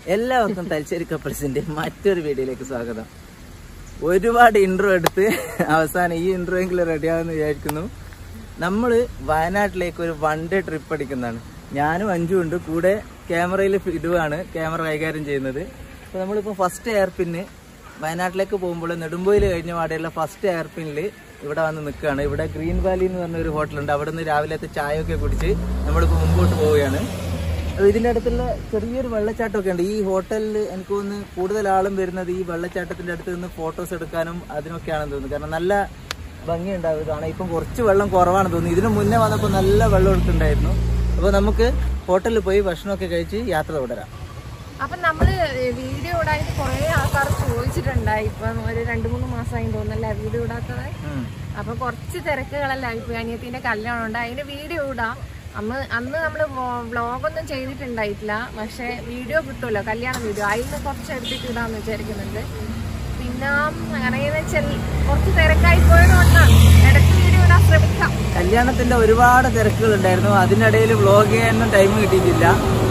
എല്ലാവർക്കും തലശ്ശേരി കപ്പിൾസിന്റെ മറ്റൊരു വീഡിയോയിലേക്ക് സ്വാഗതം ഒരുപാട് ഇൻട്രോ എടുത്ത് അവസാനം ഈ ഇൻട്രോ എങ്കിലും റെഡിയാകുമെന്ന് വിചാരിക്കുന്നു നമ്മൾ വയനാട്ടിലേക്ക് ഒരു വൺ ഡേ ട്രിപ്പ് അടിക്കുന്നതാണ് ഞാനും അഞ്ചും ഉണ്ട് കൂടെ ക്യാമറയിൽ ഇടുവാണ് ക്യാമറ കൈകാര്യം ചെയ്യുന്നത് അപ്പോൾ നമ്മളിപ്പോൾ ഫസ്റ്റ് എയർപിന്ന് വയനാട്ടിലേക്ക് പോകുമ്പോൾ നെടുമ്പോയിൽ കഴിഞ്ഞ പാടെയുള്ള ഫസ്റ്റ് എയർപിന്നിൽ ഇവിടെ വന്ന് നിൽക്കുകയാണ് ഇവിടെ ഗ്രീൻ വാലി എന്ന് പറഞ്ഞ ഒരു ഹോട്ടലുണ്ട് അവിടെ നിന്ന് രാവിലത്തെ ചായയൊക്കെ കുടിച്ച് നമ്മളിപ്പോൾ മുമ്പോട്ട് പോവുകയാണ് അത് ഇതിന്റെ അടുത്തുള്ള ചെറിയൊരു വെള്ളച്ചാട്ടമൊക്കെ ഉണ്ട് ഈ ഹോട്ടലിൽ എനിക്ക് തോന്നുന്നു കൂടുതൽ ആളും വരുന്നത് ഈ വെള്ളച്ചാട്ടത്തിന്റെ അടുത്ത് നിന്ന് ഫോട്ടോസ് എടുക്കാനും അതിനൊക്കെയാണെന്ന് തോന്നുന്നു കാരണം നല്ല ഭംഗിയുണ്ടാവും കാണാൻ ഇപ്പം കുറച്ച് വെള്ളം കുറവാണെന്ന് തോന്നുന്നു ഇതിനു മുന്നേ വന്നപ്പോൾ നല്ല വെള്ളം എടുത്തിട്ടുണ്ടായിരുന്നു അപ്പോൾ നമുക്ക് ഹോട്ടലിൽ പോയി ഭക്ഷണമൊക്കെ കഴിച്ച് യാത്ര തുടരാം അപ്പൊ നമ്മള് വീഡിയോ ഇടായിട്ട് കുറെ ആൾക്കാർ ചോദിച്ചിട്ടുണ്ടായി ഇപ്പം ഒരു രണ്ടു മൂന്ന് മാസമായി തോന്നല്ലേ വീഡിയോ ഇടാത്തത് ഉം. അപ്പൊ കുറച്ച് തിരക്കുകളെല്ലാം ഇപ്പൊ അനിയത്തിന്റെ കല്യാണം ഉണ്ട് അതിന്റെ വീഡിയോ ഇടാം അന്ന് അന്ന് നമ്മള് വ്ളോഗൊന്നും ചെയ്തിട്ടുണ്ടായിട്ടില്ല പക്ഷെ വീഡിയോ കിട്ടുമല്ലോ കല്യാണ വീഡിയോ അതിന് കുറച്ച് എടുത്തിട്ട് ഇടാന്ന് വിചാരിക്കുന്നുണ്ട് പിന്നെ അങ്ങനെ വെച്ചാൽ കുറച്ച് തിരക്കായി പോയതുകൊണ്ടാണ് ഇടയ്ക്ക് വീഡിയോ ഇടാൻ ശ്രമിക്കാം കല്യാണത്തിന്റെ ഒരുപാട് തിരക്കുകൾ ഉണ്ടായിരുന്നു അതിനിടയിൽ വ്ലോഗ് ചെയ്യാനൊന്നും ടൈം കിട്ടിയിട്ടില്ല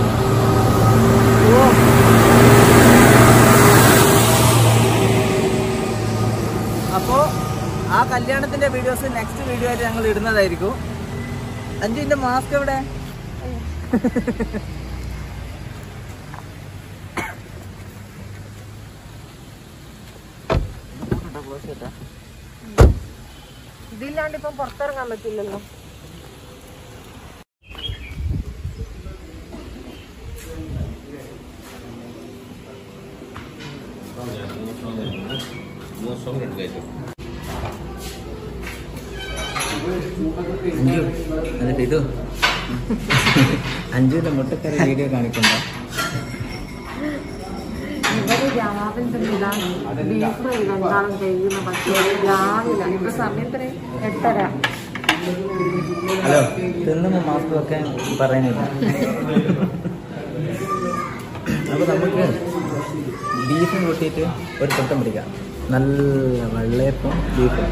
ഓ. അപ്പോ ആ കല്യാണത്തിന്റെ വീഡിയോസ് നെക്സ്റ്റ് വീഡിയോ ആയിട്ട് ഞങ്ങൾ ഇടുന്നതായിരിക്കും അഞ്ചിന്റെ മാസ്ക് എവിടെ ഇതില്ലാണ്ട് ഇപ്പം പുറത്തിറങ്ങാൻ പറ്റില്ലല്ലോ അഞ്ചു എന്നിട്ട് ഇത് അഞ്ചുവിന്റെ മുട്ടക്കറി വീഡിയോ കാണിക്കണ്ട ഇവര് രാവിലെ തന്നെ ഇതാണ് ബീഫ് രണ്ടാളും കഴിയുന്ന പക്ഷേ രാവിലെ ഇപ്പൊ സമയം എത്ര എട്ടര ഹലോ തിന്നുമ്പോ മാസ്ക് വെക്കാൻ പറയുന്നില്ല അപ്പൊ നമുക്ക് ബീഫും കൂട്ടിയിട്ട് ഒരു തൊട്ടം പിടിക്കാം നല്ല വെള്ളയപ്പം ബീഫും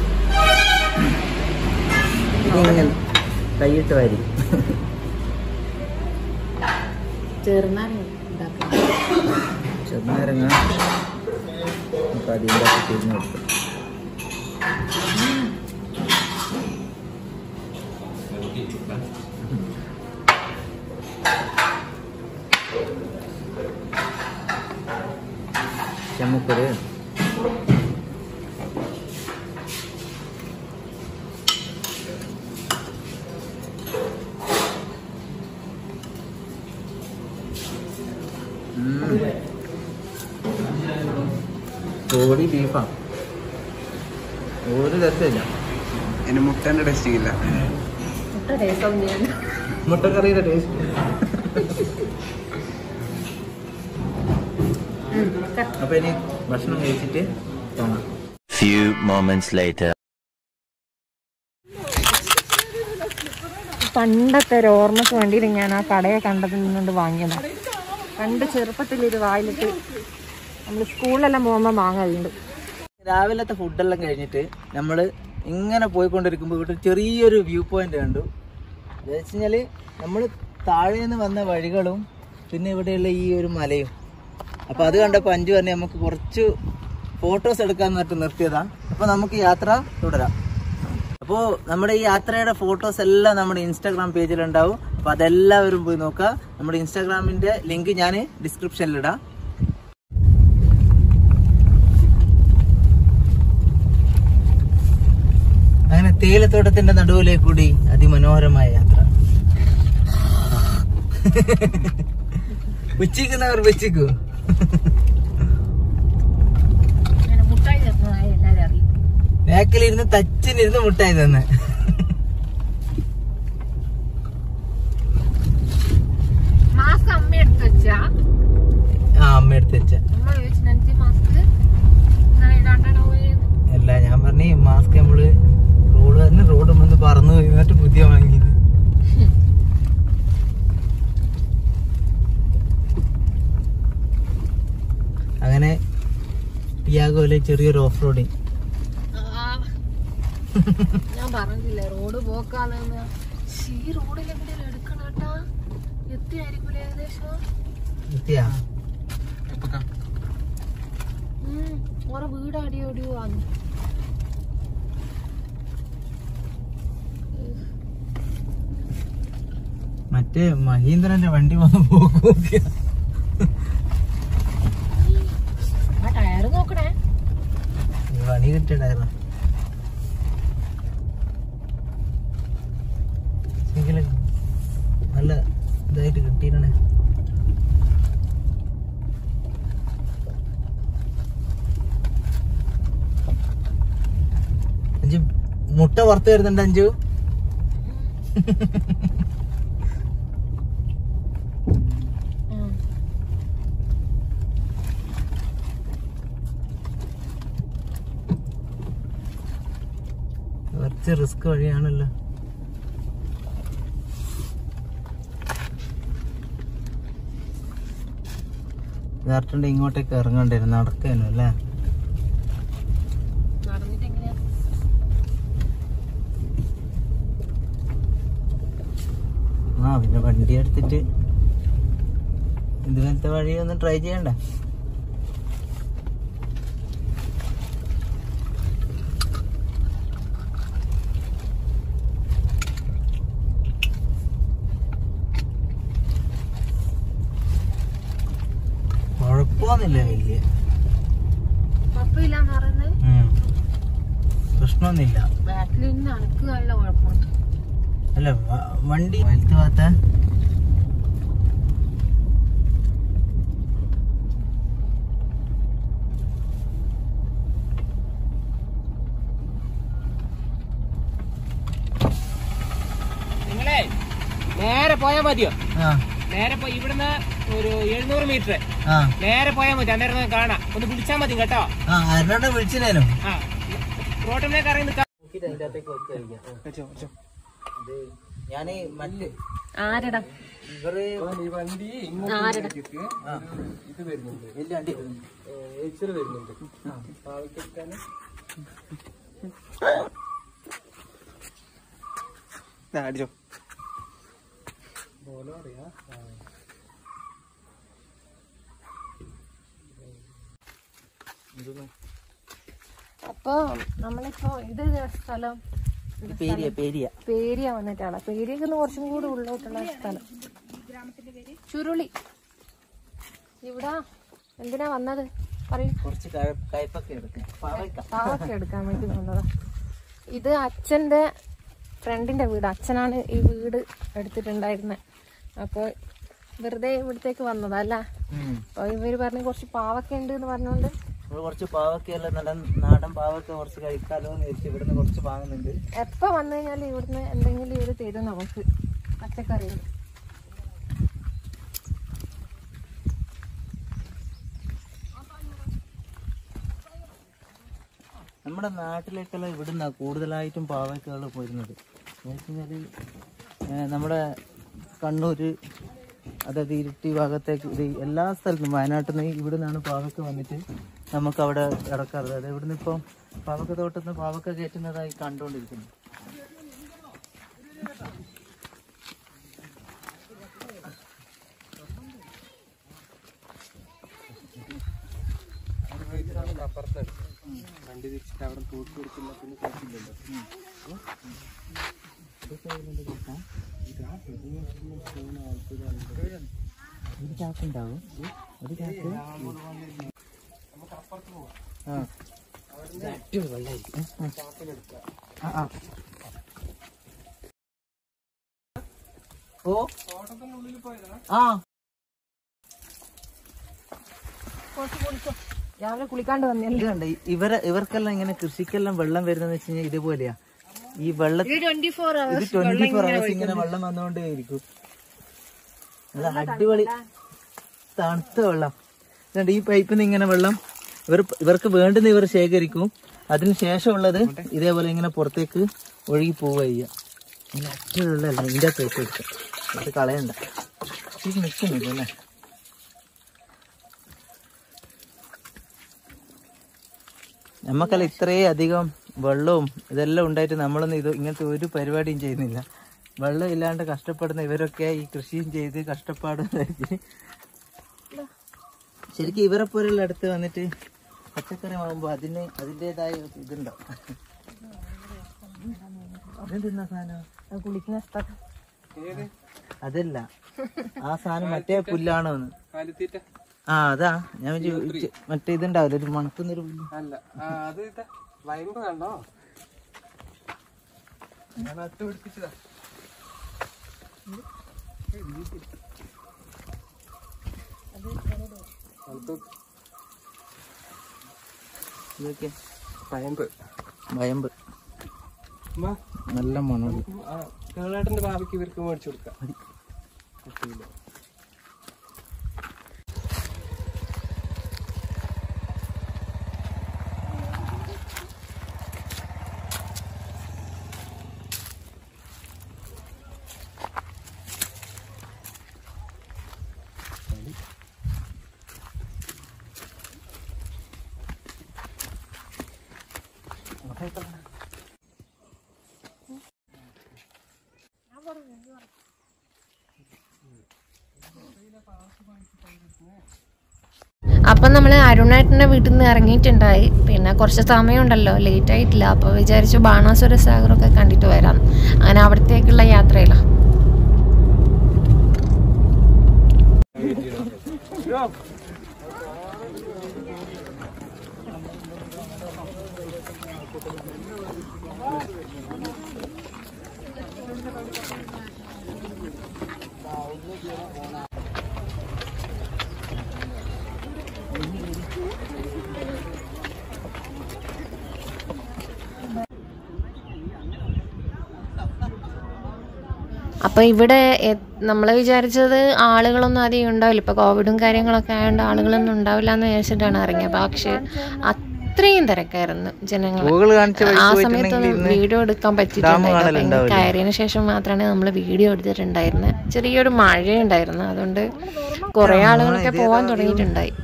ഇതിങ്ങനെ കൈയിട്ട് വാരി ചെറുനാരങ്ങ ഉണ്ടാക്കാം ചെറുനാരങ്ങ നമുക്ക് അതിൻ്റെ തിരിഞ്ഞു കൊടുക്കും നമുക്കൊരു കോഴി ബീഫാണ് ഒരു രസമില്ല അതിന് മുട്ടേന്റെ ടേസ്റ്റിംഗ് ഇല്ല മുട്ട ടേസ്റ്റ് ഒന്നും മുട്ടക്കറിയുടെ ടേസ്റ്റ് അപ്പൊ ഇനി ഭക്ഷണം കഴിച്ചിട്ട് കാണാം Few moments later. പണ്ടത്തെ ഒരു ഓർമ്മക്ക് വേണ്ടിയിട്ട് ഞാൻ ആ കടയെ കണ്ടതിൽ നിന്നുകൊണ്ട് വാങ്ങിയതാണ് പണ്ട് ചെറുപ്പത്തിൽ ഇത് വായിലിട്ട് നമ്മൾ സ്കൂളിലെല്ലാം പോകുമ്പോൾ വാങ്ങലുണ്ട് രാവിലത്തെ ഫുഡെല്ലാം കഴിഞ്ഞിട്ട് നമ്മൾ ഇങ്ങനെ പോയിക്കൊണ്ടിരിക്കുമ്പോൾ ഇവിടെ ചെറിയൊരു വ്യൂ പോയിന്റ് കണ്ടു എന്ന് വെച്ച് കഴിഞ്ഞാൽ നമ്മൾ താഴെ നിന്ന് വന്ന വഴികളും പിന്നെ ഇവിടെയുള്ള ഈ ഒരു മലയും അപ്പൊ അത് കണ്ടപ്പോൾ അഞ്ചു പറഞ്ഞ് നമുക്ക് കുറച്ച് ഫോട്ടോസ് എടുക്കാന്ന് പറഞ്ഞിട്ട് നിർത്തിയതാണ് അപ്പൊ നമുക്ക് യാത്ര തുടരാം അപ്പോൾ നമ്മുടെ ഈ യാത്രയുടെ ഫോട്ടോസ് എല്ലാം നമ്മുടെ ഇൻസ്റ്റാഗ്രാം പേജിൽ ഉണ്ടാവും അപ്പൊ അതെല്ലാവരും പോയി നോക്കുക നമ്മുടെ ഇൻസ്റ്റാഗ്രാമിന്റെ ലിങ്ക് ഞാൻ ഡിസ്ക്രിപ്ഷനിൽ ഇടാം അങ്ങനെ തേയിലത്തോട്ടത്തിന്റെ നടുവിലേക്ക് കൂടി അതിമനോഹരമായ യാത്ര ഉച്ചിക്കുന്നവർ വെച്ചിക്കൂ അങ്ങനെ മുട്ടായി ചേർന്നതായി എല്ലാവരും അറിയും ബാക്കിലിരുന്ന് തച്ചിനിരുന്ന് മുട്ടായി തന്നെ മാസ്ക് അമ്മ എടുത്ത് വെച്ചാ ആ അമ്മ എടുത്ത് വെച്ച അമ്മ ചോദിച്ചു മാസ്ക് ഇടാണ്ടാണോ പോയത് അല്ല ഞാൻ പറഞ്ഞ മാസ്ക് നമ്മള് റോഡ് തന്നെ റോഡ് വന്ന് പറന്നു പോയി എന്നിട്ട് പുതിയ വാങ്ങിയത് അങ്ങനെ ടിയാഗോയിലെ ചെറിയൊരു ഓഫ് റോഡിങ് ഞാൻ പറഞ്ഞില്ലേ റോഡ് പോക്കാന്ന് ഈ റോഡിൽ എവിടെയെങ്കിലും എടുക്കണട്ടാ എത്തിയായിരിക്കൂലേ ഏകദേശം എത്തിയാ ഓരോ വീട് അടി ഓടി വന്നു മറ്റേ മഹീന്ദ്രന്റെ വണ്ടി വന്ന് പോക്ക് ആ ടയർ നോക്കണേ പണി കിട്ടിണ്ടായിരുന്നു നല്ല ഇതായിട്ട് കിട്ടിയിരണേ അഞ്ചു മുട്ട പുറത്ത് വരുന്നുണ്ട് അഞ്ചു ആ. കുറച്ച് റിസ്ക് വഴിയാണല്ലോ നേരത്തെ ഇങ്ങോട്ടേക്ക് ഇറങ്ങണ്ടായിരുന്നു നടക്കാനോ അല്ലേ നടന്നിട്ട് എങ്ങനെയാ ആ പിന്നെ വണ്ടി എടുത്തിട്ട് ഇതുപോലത്തെ വഴി ഒന്ന് ട്രൈ ചെയ്യണ്ടേ കുഴപ്പമൊന്നുമില്ല വലിയ കുഴപ്പമില്ലാന്ന് പറയുന്നത് ഉം. പ്രശ്നമൊന്നുമില്ല ബാക്കിൽ നിന്ന് അനക്ക് നല്ല കുഴപ്പമുണ്ട് അല്ല വ- വണ്ടി വലത്ത് ഭാഗത്ത നിങ്ങളെ നേരെ പോയാൽ മതിയോ ആ നേരെ പോയി ഇവിടുന്ന് ഒരു എഴുന്നൂറ് മീറ്റർ ആ നേരെ പോയാൽ മതി അന്നേരം ഒന്ന് കാണാം ഒന്ന് വിളിച്ചാൽ മതി കേട്ടോ ആ ആരോടെ വിളിച്ചില്ലേനോ ആ റോട്ടിലേക്ക് ഇറങ്ങി നിൽക്കാം ഞാന് മറ്റ് ആരടാ ഇവര് ആരടാ ആ. വലിയ വണ്ടി അടിച്ചോ അപ്പൊ നമ്മളിപ്പോ ഇത് സ്ഥലം പേരിയ പേരിയ പേരിയ വന്നിട്ടാണ് പേരിയൊക്കെ കുറച്ചും കൂടി ഉള്ളോട്ടുള്ള സ്ഥലം ചുരുളി ഇവിടെ എന്തിനാ വന്നത് പറയൂ കുറച്ച് കയ- കയ്പൊക്കെ എടുക്കാം പാവയ്ക്ക പാവൊക്കെ എടുക്കാൻ വേണ്ടി വന്നതാ ഇത് അച്ഛന്റെ ഫ്രണ്ടിന്റെ വീട് അച്ഛനാണ് ഈ വീട് എടുത്തിട്ടുണ്ടായിരുന്നത് അപ്പോൾ വെറുതെ ഇവിടത്തേക്ക് വന്നതാ അല്ല ഉം. അപ്പോൾ ഇവര് പറഞ്ഞു കുറച്ച് പാവൊക്കെ ഉണ്ട് എന്ന് പറഞ്ഞുകൊണ്ട് നമ്മള് കുറച്ച് പാവക്കയല്ല നല്ല നാടൻ പാവക്ക കുറച്ച് കഴിക്കാലോ എന്ന് വെച്ച് ഇവിടുന്ന് കുറച്ച് വാങ്ങുന്നുണ്ട് എപ്പോ വന്നു കഴിഞ്ഞാൽ ഇവിടുന്ന് എന്തെങ്കിലും ഇവര് തരും നമുക്ക് പച്ചക്കറികൾ നമ്മുടെ നാട്ടിലേക്കെല്ലാം ഇവിടുന്ന കൂടുതലായിട്ടും പാവക്കകൾ പോരുന്നത് എന്ന് വെച്ചുകഴിഞ്ഞാല് ഏഹ് നമ്മുടെ കണ്ണൂര് അതായത് ഇരുട്ടി ഭാഗത്തേക്ക് ഇത് എല്ലാ സ്ഥലത്തും വയനാട്ടിൽ നിന്ന് ഇവിടെ നിന്നാണ് പാവക്ക വന്നിട്ട് നമുക്ക് അവിടെ ഇറക്കാറുള്ളത് അതായത് ഇവിടുന്ന് ഇപ്പം പാവക്ക തോട്ടത്തിൽ നിന്ന് പാവക്ക കയറ്റുന്നതായി കണ്ടുകൊണ്ടിരിക്കുന്നു വണ്ടി തിരിച്ചിട്ട് അവിടെ തൂക്കി കൊടുക്കില്ല പിന്നെ കുഴപ്പമില്ലല്ലോ ഒരു ചാക്കുണ്ടാവും ഒരു ചാക്ക് ആ ആ, ആ. ഓ ആ കുറച്ച് കുളിച്ചോ രാവിലെ കുളിക്കാണ്ട് വന്നല്ലേ ഇത് കണ്ട ഇവരെ ഇവർക്കെല്ലാം ഇങ്ങനെ കൃഷിക്കെല്ലാം വെള്ളം വരുന്നതെന്ന് വെച്ച് കഴിഞ്ഞാൽ ഇതുപോലെയാ ഈ വെള്ളം ഇത് ട്വന്റി ഫോർ ഇത് ട്വന്റി ഫോർ അവേഴ്സ് ഇങ്ങനെ വെള്ളം വന്നുകൊണ്ടേ ഇരിക്കും നല്ല അടിപൊളി തണുത്ത വെള്ളം എന്നിട്ട് ഈ പൈപ്പിൽ നിന്ന് ഇങ്ങനെ വെള്ളം ഇവർ ഇവർക്ക് വേണ്ടുന്ന ഇവർ ശേഖരിക്കും അതിന് ശേഷമുള്ളത് ഇതേപോലെ ഇങ്ങനെ പുറത്തേക്ക് ഒഴുകി പോവുക ചെയ്യുക നല്ല അടിപൊളിയുള്ള ഇതിൻ്റെ പൈപ്പ് എടുക്കാം അത് കളയണ്ട ഇത് നിൽക്കുന്നില്ല അല്ലേ നമുക്കല്ല ഇത്രയും അധികം വെള്ളവും ഇതെല്ലാം ഉണ്ടായിട്ട് നമ്മളൊന്നും ഇത് ഇങ്ങനത്തെ ഒരു പരിപാടിയും ചെയ്യുന്നില്ല വെള്ളം ഇല്ലാണ്ട് കഷ്ടപ്പെടുന്ന ഇവരൊക്കെ ഈ കൃഷിയും ചെയ്ത് കഷ്ടപ്പാടും സഹിച്ച് ശരിക്കും ഇവരെ പോലുള്ള അടുത്ത് വന്നിട്ട് പച്ചക്കറി വാങ്ങുമ്പോ അതിന് അതിൻ്റെതായ ഇതുണ്ടോ അതെന്തിന്ന സാധനം കുളിക്കുന്ന സ്ഥലം ഏത് അതല്ല ആ സാധനം മറ്റേ പുല്ലാണോ എന്ന് കാലിത്തീറ്റ ആ അതാ ഞാൻ വിചാരിച്ചു മറ്റേ ഇതുണ്ടാവില്ല ഒരു മണക്കുന്നൊരു പുല്ല് അല്ല ആ അത് ഇതാ വയമ്പ് കണ്ടോ ഞാൻ നട്ട് പിടിപ്പിച്ചതാ അത് ഇതൊക്കെ വയമ്പ് വയമ്പ് അമ്മ നല്ല മണമുണ്ട് ആ കേളേട്ടന്റെ ഭാവിക്ക് ഇവർക്ക് മേടിച്ചു കൊടുക്കാം കുട്ടിയില്. അപ്പം നമ്മൾ അരുണേട്ടൻ്റെ വീട്ടിൽ നിന്ന് ഇറങ്ങിയിട്ടുണ്ടായി പിന്നെ കുറച്ച് സമയമുണ്ടല്ലോ ലേറ്റ് ആയിട്ടില്ല അപ്പോൾ വിചാരിച്ചു ബാണാസുര സാഗറൊക്കെ കണ്ടിട്ട് വരാം അങ്ങനെ അവിടത്തേക്കുള്ള യാത്രയിലാണ് അപ്പോൾ ഇവിടെ നമ്മൾ വിചാരിച്ചത് ആളുകളൊന്നും അധികം ഉണ്ടാവില്ല ഇപ്പോൾ കോവിഡും കാര്യങ്ങളൊക്കെ ആയതുകൊണ്ട് ആളുകളൊന്നും ഉണ്ടാവില്ല എന്ന് വിചാരിച്ചിട്ടാണ് ഇറങ്ങിയത് പക്ഷേ അത്രയും തിരക്കായിരുന്നു ജനങ്ങൾ ഗൂഗിൾ കാണിച്ച വഴി ആ പോയിട്ടുണ്ടെങ്കിൽ സമയത്തൊന്നും ഇന്ന് വീഡിയോ എടുക്കാൻ ഡാം പറ്റിയിട്ടുണ്ടായില്ല അപ്പോൾ ഇങ്ങ് കാണലുണ്ടാവില്ലേ? കയറിയതിന് ശേഷം മാത്രമാണ് നമ്മൾ വീഡിയോ എടുത്തിട്ടുണ്ടായിരുന്നത് ചെറിയൊരു മഴയുണ്ടായിരുന്നു അതുകൊണ്ട് കുറേ ആളുകളൊക്കെ പോകാൻ തുടങ്ങിയിട്ടുണ്ടായി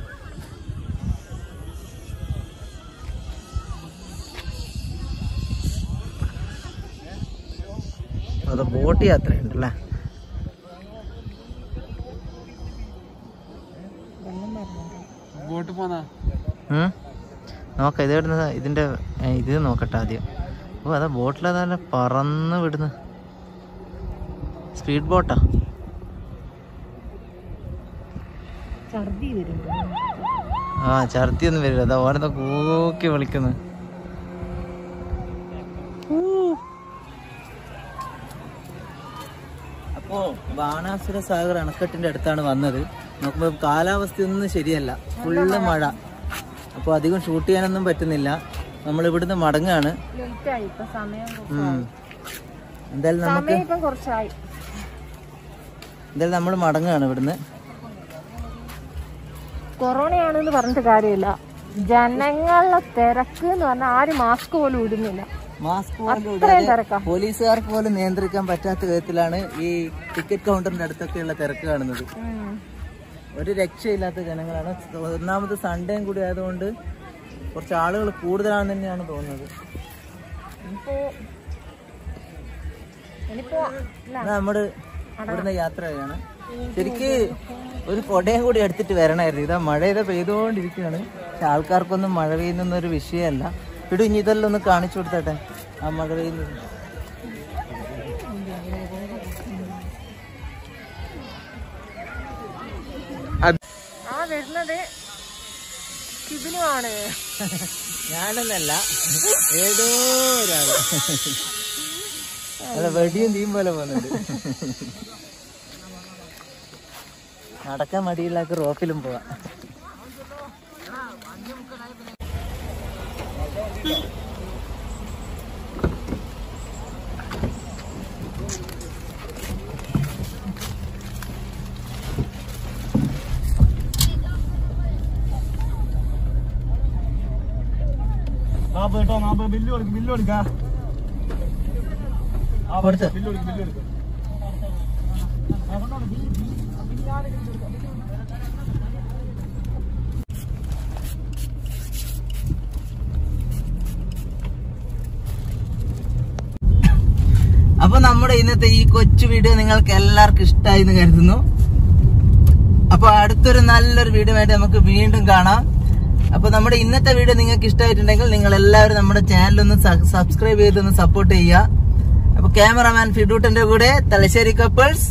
അത് ബോട്ട് യാത്ര ഉണ്ടല്ലേ ബോട്ട് പോന്നാ ഉം. നോക്കാം ഇത് ഇവിടുന്ന് ഇതിന്റെ ഏ, ഇത് നോക്കട്ടെ ആദ്യം ഓ അതാ ബോട്ടിൽ അതല്ല പറന്ന് വിടുന്നു സ്പീഡ് ബോട്ടാ ആ ഛർദി ഒന്നും വരില്ല അതാ ഓരോന്ന് കൂക്കി വിളിക്കുന്നു അപ്പോ ബാണാസുര സാഗർ അണക്കെട്ടിന്റെ അടുത്താണ് വന്നത് നോക്കുമ്പോ കാലാവസ്ഥയൊന്നും ശരിയല്ല ഫുള്ള് മഴ അപ്പോൾ അധികം ഷൂട്ട് ചെയ്യാനൊന്നും പറ്റുന്നില്ല നമ്മൾ ഇവിടുന്ന് മടങ്ങാണ് ലേറ്റ് ആയി ഇപ്പൊ സമയം ഉം. എന്തായാലും നമുക്ക് സമയം ഇപ്പം കുറച്ചായി എന്തായാലും നമ്മൾ മടങ്ങാണ് ഇവിടുന്ന് കൊറോണയാണെന്ന് പറഞ്ഞിട്ട് കാര്യമില്ല ജനങ്ങളുടെ തിരക്ക് എന്ന് പറഞ്ഞാൽ ആരും മാസ്ക് പോലും ഇടുന്നില്ല മാസ്ക് പോലും അത്രയും ഇടാതെ തിരക്കാ പോലീസുകാർക്ക് പോലും നിയന്ത്രിക്കാൻ പറ്റാത്ത വിധത്തിലാണ് ഈ ടിക്കറ്റ് കൗണ്ടറിന്റെ അടുത്തൊക്കെയുള്ള തിരക്ക് കാണുന്നത് ഉം. ഒരു രക്ഷയില്ലാത്ത ജനങ്ങളാണ് ഒന്നാമത് സൺഡേയും കൂടി ആയതുകൊണ്ട് കുറച്ച് ആളുകൾ കൂടുതലാണെന്ന് തന്നെയാണ് തോന്നുന്നത് ഇപ്പോ ഇനിയിപ്പോ ഇല്ല എന്നാ നമ്മള് ഇവിടുന്ന് യാത്ര ചെയ്യാണ് ശരിക്ക് ഒരു കൊടയും കൂടി എടുത്തിട്ട് വരണമായിരുന്നു ഇതാ മഴ ഇതാ പെയ്തുകൊണ്ടിരിക്കുകയാണ് പക്ഷെ ആൾക്കാർക്കൊന്നും മഴ പെയ്യുന്ന ഒരു വിഷയമല്ല ഇടും ഇനി ഇതെല്ലാം ഒന്ന് കാണിച്ചു കൊടുത്തട്ടെ ആ മഴ പെയ്യുന്നത് ആ വരുന്നത് ഷിബിനുമാണ് ഞാനൊന്നല്ല ഏതോ ഒരാള് അല്ല വെടിയും തീയും പോലെ പോകുന്നുണ്ട് നടക്കാൻ മടിയില്ലാത്ത റോപ്പിലും പോവാം കൊടുത്ത് അപ്പൊ നമ്മുടെ ഇന്നത്തെ ഈ കൊച്ചു വീഡിയോ നിങ്ങൾക്ക് എല്ലാവർക്കും ഇഷ്ടമായി എന്ന് കരുതുന്നു അപ്പൊ അടുത്തൊരു നല്ലൊരു വീഡിയോ ആയിട്ട് നമുക്ക് വീണ്ടും കാണാം അപ്പൊ നമ്മുടെ ഇന്നത്തെ വീഡിയോ നിങ്ങൾക്ക് ഇഷ്ടമായിട്ടുണ്ടെങ്കിൽ നിങ്ങൾ എല്ലാവരും നമ്മുടെ ചാനൽ ഒന്ന് സബ്സ്ക്രൈബ് ചെയ്ത് ഒന്ന് സപ്പോർട്ട് ചെയ്യുക അപ്പൊ ക്യാമറമാൻ ഫിഡൂട്ടന്റെ കൂടെ തലശ്ശേരി കപ്പിൾസ്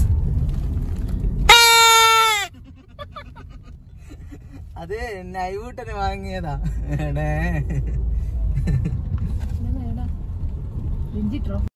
അത് നൈവൂട്ടന് വാങ്ങിയതാ എടേ രഞ്ജിട്ടോ